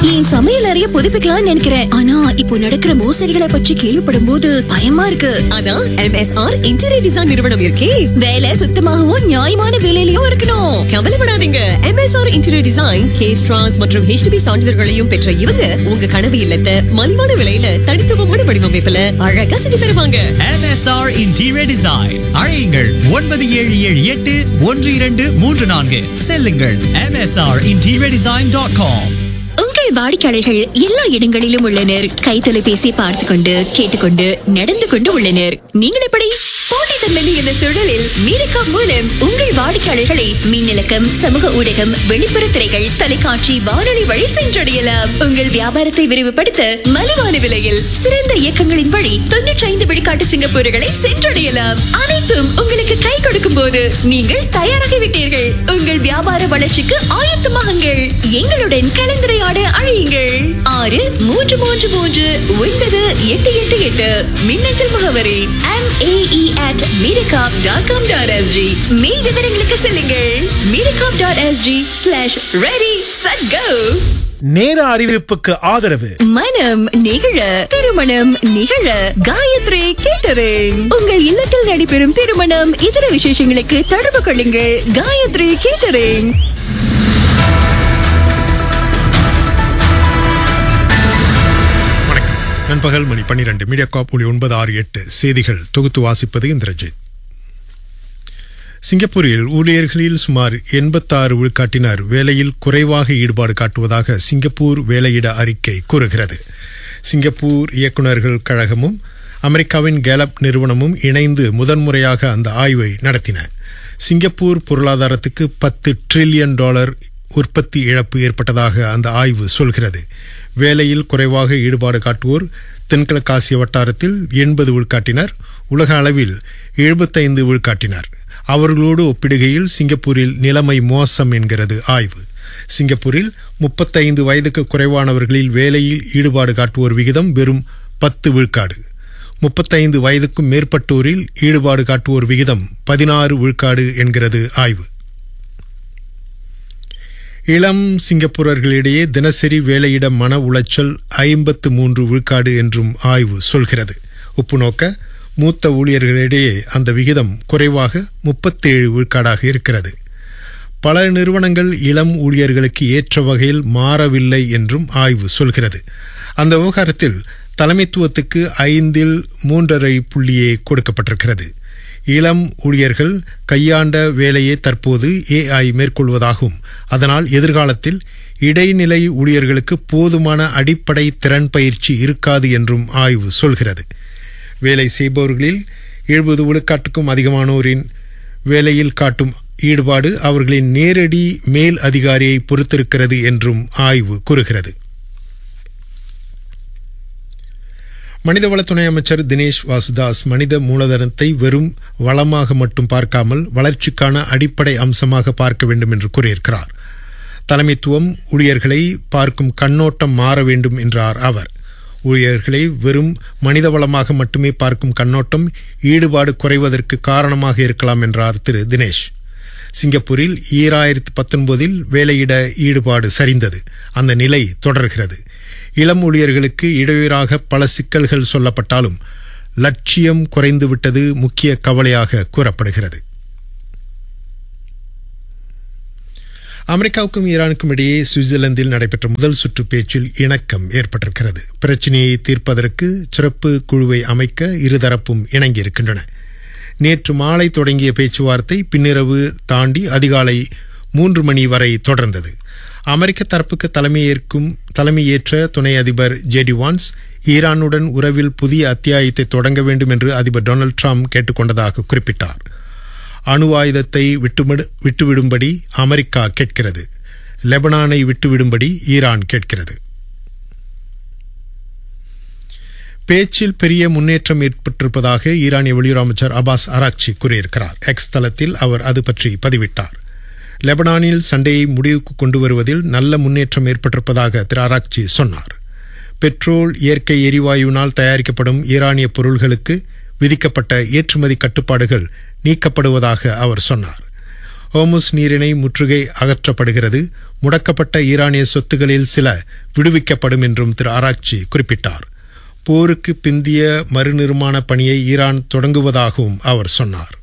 என் சமையல் அறைய புதுப்பிக்கலாம்னு நினைக்கிறேன் ஆனா இப்போ நடக்கிற மோசடிகளை பற்றி கேள்விப்படும் போது பயமா இருக்கு அதான் எம்எஸ்ஆர் இன்டீரியர் டிசைன் நிறுவனம் இருக்கே வேலை சுத்தமாகவும் நியாயமான விலையிலயும் இருக்கணும் கவலைப்படாதீங்க எம்எஸ்ஆர் இன்டீரியர் டிசைன் கேஸ் ட்ரான்ஸ் மற்றும் ஹெச்டிபி சான்றிதழ்களையும் பெற்ற இவங்க உங்க கனவு இல்லத்தை மலிவான விலையில தனித்துவமான வடிவமைப்புல அழகா செஞ்சு தருவாங்க MSR Interior Design அழையுங்கள் ஒன்பது ஏழு ஏழு எட்டு ஒன்று இரண்டு மூன்று நான்கு செல்லுங்கள் MSR Interior Design dot com உங்கள் வாடிக்கையாளர்கள் எல்லா இடங்களிலும் உள்ளனர் கை தொலைபேசி பார்த்து கொண்டு கேட்டுக்கொண்டு நடந்து கொண்டு உள்ளனர் நீங்கள் எப்படி போட்டித்தன்மை இந்த சூழலில் மீரக்கா மூலம் உங்கள் வாடிக்கையாளர்களை மின்னலக்கம் சமூக ஊடகம் வெளிப்புற திரைகள் தொலைக்காட்சி வானொலி வழி சென்றடையலாம் உங்கள் வியாபாரத்தை விரிவுபடுத்த மலிவான விலையில் சிறந்த இயக்கங்களின் வழி தொன்னூற்றி ஐந்து விழுக்காட்டு சிங்கப்பூர்களை சென்றடையலாம் அனைத்தும் உங்களுக்கு கை கொடுக்கும் போது நீங்கள் தயாராகிவிட்டீர்கள் உங்கள் வியாபார வளர்ச்சிக்கு ஆயத்தமாகுங்கள் எங்களுடன் கலந்துரையாட அழையுங்கள் ஆறு மூன்று மூன்று மூன்று ஒன்பது எட்டு எட்டு எட்டு மின்னஞ்சல் முகவரி எம் ஏஇ அட் மீரகாப் டாட் காம் டாட் எஸ்ஜி மேல் விவரங்களுக்கு செல்லுங்கள் மீரகாப் dot SG slash ready set go நேர அறிவிப்புக்கு ஆதரவு மனம் நிகழ திருமணம் நிகழ காயத்ரி கேட்டரிங் உங்கள் இல்லத்தில் நடைபெறும் திருமணம் இதர விசேஷங்களுக்கு தொடர்பு கொள்ளுங்கள் காயத்ரி கேட்டரிங் வணக்கம் நண்பகல் மணி பன்னிரண்டு மீடியா காப் ஒளி ஒன்பது ஆறு எட்டு செய்திகள் தொகுத்து வாசிப்பது இந்திரஜித் சிங்கப்பூரில் ஊழியர்களில் சுமார் எண்பத்தாறு விழுக்காட்டினர் வேலையில் குறைவாக ஈடுபாடு காட்டுவதாக சிங்கப்பூர் வேலையிட அறிக்கை கூறுகிறது சிங்கப்பூர் இயக்குநர்கள் கழகமும் அமெரிக்காவின் கேலப் நிறுவனமும் இணைந்து முதன்முறையாக அந்த ஆய்வை நடத்தின சிங்கப்பூர் பொருளாதாரத்துக்கு பத்து ட்ரில்லியன் டாலர் உற்பத்தி இழப்பு ஏற்பட்டதாக அந்த ஆய்வு சொல்கிறது வேலையில் குறைவாக ஈடுபாடு காட்டுவோர் தென்கிழக்காசிய வட்டாரத்தில் எண்பது விழுக்காட்டினர் உலக அளவில் எழுபத்தைந்து விழுக்காட்டினர் அவர்களோடு ஒப்பிடுகையில் சிங்கப்பூரில் நிலைமை மோசம் என்கிறது ஆய்வு சிங்கப்பூரில் முப்பத்தைந்து வயதுக்கு குறைவானவர்களில் வேலையில் ஈடுபாடு காட்டுவோர் விகிதம் வெறும் பத்து விழுக்காடு முப்பத்தைந்து வயதுக்கும் மேற்பட்டோரில் ஈடுபாடு காட்டுவோர் விகிதம் பதினாறு விழுக்காடு என்கிறது ஆய்வு இளம் சிங்கப்பூரர்களிடையே தினசரி வேலையிட மன உளைச்சல் ஐம்பத்து மூன்று விழுக்காடு என்றும் ஆய்வு சொல்கிறது உப்புநோக்க மூத்த ஊழியர்களிடையே அந்த விகிதம் குறைவாக முப்பத்தேழு விழுக்காடாக இருக்கிறது பல நிறுவனங்கள் இளம் ஊழியர்களுக்கு ஏற்ற வகையில் மாறவில்லை என்றும் ஆய்வு சொல்கிறது அந்த விவகாரத்தில் தலைமைத்துவத்துக்கு ஐந்தில் மூன்றரை புள்ளியே கொடுக்கப்பட்டிருக்கிறது இளம் ஊழியர்கள் கையாண்ட வேலையை தற்போது ஏஐ மேற்கொள்வதாகவும் அதனால் எதிர்காலத்தில் இடைநிலை ஊழியர்களுக்கு போதுமான அடிப்படை திறன் பயிற்சி இருக்காது என்றும் ஆய்வு சொல்கிறது வேலை செய்பவர்களில் எழுபது விழுக்காட்டுக்கும் அதிகமானோரின் வேலையில் காட்டும் ஈடுபாடு அவர்களின் நேரடி மேல் அதிகாரியை பொறுத்திருக்கிறது என்றும் ஆய்வு கூறுகிறது மனிதவள துணை அமைச்சர் தினேஷ் வாசுதாஸ் மனித மூலதனத்தை வெறும் வளமாக மட்டும் பார்க்காமல் வளர்ச்சிக்கான அடிப்படை அம்சமாக பார்க்க வேண்டும் என்று கூறியிருக்கிறார் தலைமைத்துவம் ஊழியர்களை பார்க்கும் கண்ணோட்டம் மாற வேண்டும் என்றார் அவர் ஊழியர்களை வெறும் மனித வளமாக மட்டுமே பார்க்கும் கண்ணோட்டம் ஈடுபாடு குறைவதற்கு காரணமாக இருக்கலாம் என்றார் திரு தினேஷ் சிங்கப்பூரில் ஈராயிரத்து பத்தொன்பதில் வேலையிட ஈடுபாடு சரிந்தது அந்த நிலை தொடர்கிறது இளம் ஊழியர்களுக்கு இடையூறாக பல சிக்கல்கள் சொல்லப்பட்டாலும் லட்சியம் குறைந்துவிட்டது முக்கிய கவலையாக கூறப்படுகிறது அமெரிக்காவுக்கும் ஈரானுக்கும் இடையே சுவிட்சர்லாந்தில் நடைபெற்ற முதல் சுற்று பேச்சில் இணக்கம் ஏற்பட்டிருக்கிறது பிரச்சினையை தீர்ப்பதற்கு சிறப்பு குழுவை அமைக்க இருதரப்பும் இணங்கியிருக்கின்றன நேற்று மாலை தொடங்கிய பேச்சுவார்த்தை பின்னிரவு தாண்டி அதிகாலை மூன்று மணி வரை தொடர்ந்தது அமெரிக்க தரப்புக்கு தலைமையேற்கும் தலைமையேற்ற துணை அதிபர் ஜேடி வான்ஸ் ஈரானுடன் உறவில் புதிய அத்தியாயத்தை தொடங்க வேண்டும் என்று அதிபர் டொனால்டு ட்ரம்ப் கேட்டுக்கொண்டதாக குறிப்பிட்டார் அணு ஆயுதத்தை விட்டுவிடு விட்டுவிடும்படி அமெரிக்கா கேட்கிறது லெபனானை விட்டுவிடும்படி ஈரான் கேட்கிறது பேச்சில் பெரிய முன்னேற்றம் ஏற்பட்டிருப்பதாக ஈரானிய வெளியுறவு அமைச்சர் அபாஸ் அராக்சி கூறியிருக்கிறார் எக்ஸ் தளத்தில் அவர் அது பற்றி பதிவிட்டார் லெபனானில் சண்டையை முடிவுக்கு கொண்டு வருவதில் நல்ல முன்னேற்றம் ஏற்பட்டிருப்பதாக திரு அராக்சி சொன்னார் பெட்ரோல் இயற்கை எரிவாயுவினால் தயாரிக்கப்படும் ஈரானிய பொருள்களுக்கு விதிக்கப்பட்ட ஏற்றுமதி கட்டுப்பாடுகள் நீக்கப்படுவதாக அவர் சொன்னார் ஹோமுஸ் நீரிணை முற்றுகை அகற்றப்படுகிறது முடக்கப்பட்ட ஈரானிய சொத்துகளில் சில விடுவிக்கப்படும் என்றும் திரு ஆராய்ச்சி குறிப்பிட்டார் போருக்கு பிந்திய மறுநிர்மாண பணியை ஈரான் தொடங்குவதாகவும் அவர் சொன்னார்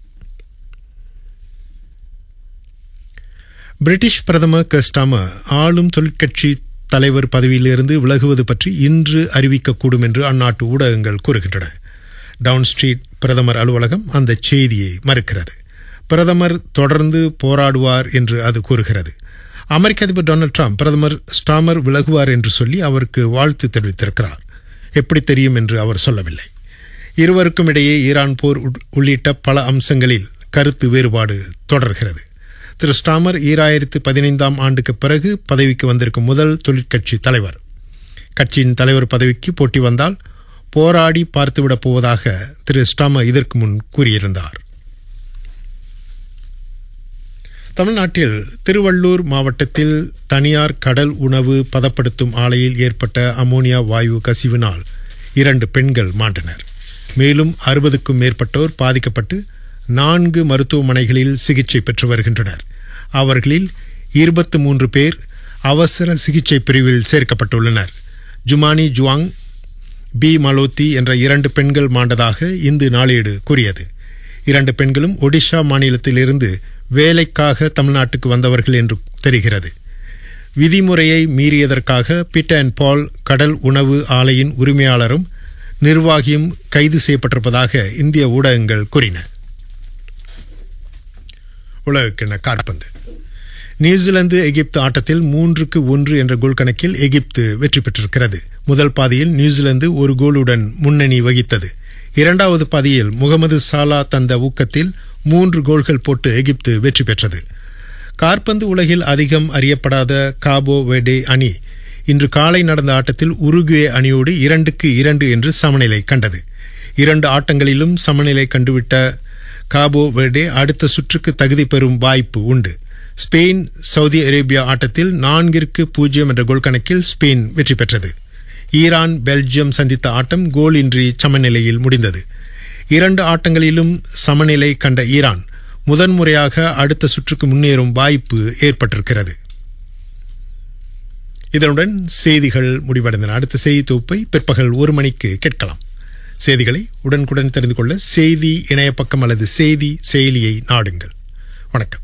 பிரிட்டிஷ் பிரதமர் கஸ்டாமர் ஆளும் தொழிற்கட்சி தலைவர் பதவியிலிருந்து விலகுவது பற்றி இன்று அறிவிக்கக்கூடும் என்று அந்நாட்டு ஊடகங்கள் கூறுகின்றன டவுன் ஸ்ட்ரீட் பிரதமர் அலுவலகம் அந்த செய்தியை மறுக்கிறது பிரதமர் தொடர்ந்து போராடுவார் என்று அது கூறுகிறது அமெரிக்க அதிபர் டொனால்ட் ட்ரம்ப் பிரதமர் ஸ்டாமர் விலகுவார் என்று சொல்லி அவருக்கு வாழ்த்து தெரிவித்திருக்கிறார் எப்படி தெரியும் என்று அவர் சொல்லவில்லை இருவருக்கும் இடையே ஈரான் போர் உள்ளிட்ட பல அம்சங்களில் கருத்து வேறுபாடு தொடர்கிறது திரு ஸ்டாமர் ஈராயிரத்து பதினைந்தாம் ஆண்டுக்கு பிறகு பதவிக்கு வந்திருக்கும் முதல் தொழிற்கட்சி தலைவர் கட்சியின் தலைவர் பதவிக்கு போட்டி வந்தால் போராடி பார்த்துவிடப் போவதாக திரு ஸ்டாமர் இதற்கு முன் கூறியிருந்தார் தமிழ்நாட்டில் திருவள்ளூர் மாவட்டத்தில் தனியார் கடல் உணவு பதப்படுத்தும் ஆலையில் ஏற்பட்ட அமோனியா வாயு கசிவினால் இரண்டு பெண்கள் மாண்டனர் மேலும் அறுபதுக்கும் மேற்பட்டோர் பாதிக்கப்பட்டு நான்கு மருத்துவமனைகளில் சிகிச்சை பெற்று வருகின்றனர் அவர்களில் இருபத்து மூன்று பேர் அவசர சிகிச்சை பிரிவில் சேர்க்கப்பட்டுள்ளனர் ஜுமானி ஜுவாங் பி மலோத்தி என்ற இரண்டு பெண்கள் மாண்டதாக இந்து நாளேடு கூறியது இரண்டு பெண்களும் ஒடிஷா மாநிலத்திலிருந்து வேலைக்காக தமிழ்நாட்டுக்கு வந்தவர்கள் என்று தெரிகிறது விதிமுறையை மீறியதற்காக பீட்டர் அண்ட் பால் கடல் உணவு ஆலையின் உரிமையாளரும் நிர்வாகியும் கைது செய்யப்பட்டிருப்பதாக இந்திய ஊடகங்கள் கூறின உலகக்கிண காற்பந்து நியூசிலாந்து எகிப்து ஆட்டத்தில் மூன்றுக்கு ஒன்று என்ற கோல் கணக்கில் எகிப்து வெற்றி பெற்றிருக்கிறது முதல் பாதியில் நியூசிலாந்து ஒரு கோலுடன் முன்னணி வகித்தது இரண்டாவது பாதியில் முகமது சாலா தந்த ஊக்கத்தில் மூன்று கோல்கள் போட்டு எகிப்து வெற்றி பெற்றது கார்பந்து உலகில் அதிகம் அறியப்படாத காபோ வெடே அணி இன்று காலை நடந்த ஆட்டத்தில் உருகுவே அணியோடு இரண்டுக்கு இரண்டு என்று சமநிலை கண்டது இரண்டு ஆட்டங்களிலும் சமநிலை கண்டுவிட்ட காபோ வெர்டே அடுத்த சுற்றுக்கு தகுதி பெறும் வாய்ப்பு உண்டு ஸ்பெயின் சவுதி அரேபியா ஆட்டத்தில் நான்கிற்கு பூஜ்ஜியம் என்ற கோல் கணக்கில் ஸ்பெயின் வெற்றி பெற்றது ஈரான் பெல்ஜியம் சந்தித்த ஆட்டம் கோல் இன்றி சமநிலையில் முடிந்தது இரண்டு ஆட்டங்களிலும் சமநிலை கண்ட ஈரான் முதன்முறையாக அடுத்த சுற்றுக்கு முன்னேறும் வாய்ப்பு ஏற்பட்டிருக்கிறது இதனுடன் செய்திகள் முடிவடைந்தன அடுத்த செய்தி தொகுப்பை பிற்பகல் ஒரு மணிக்கு கேட்கலாம் செய்திகளை உடனுக்குடன் தெரிந்து கொள்ள செய்தி இணைய பக்கம் அல்லது செய்தி செயலியை நாடுங்கள் வணக்கம்